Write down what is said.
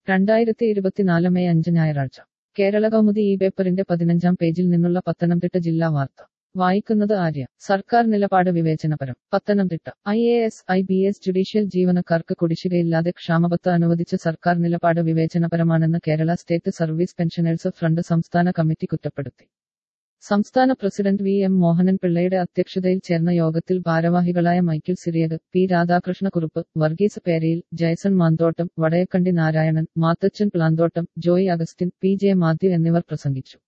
രണ്ടായിരത്തി ഇരുപത്തിനാല് മെയ് അഞ്ച് ഞായറാഴ്ച കേരള കൗമുദി ഈ പേപ്പറിന്റെ പതിനഞ്ചാം പേജിൽ നിന്നുള്ള പത്തനംതിട്ട ജില്ലാ വാർത്ത വായിക്കുന്നത് ആര്യ സർക്കാർ നിലപാട് വിവേചനപരം Pathanamthitta I A S I B S judicial ജീവനക്കാർക്ക് കുടിശ്ശികയില്ലാതെ ക്ഷാമബത്ത് അനുവദിച്ച സർക്കാർ നിലപാട് വിവേചനപരമാണെന്ന് Kerala state service pensioners front സംസ്ഥാന കമ്മിറ്റി കുറ്റപ്പെടുത്തി സംസ്ഥാന പ്രസിഡന്റ് വി എം മോഹനൻ പിള്ളയുടെ അധ്യക്ഷതയിൽ ചേർന്ന യോഗത്തിൽ ഭാരവാഹികളായ Michael Cyriac P Radhakrishnakurup Varghese Perayil Jayson Manthottam Vadayakandy Narayanan Mathachan Planthottam Joy Augustine P J Mathew എന്നിവർ പ്രസംഗിച്ചു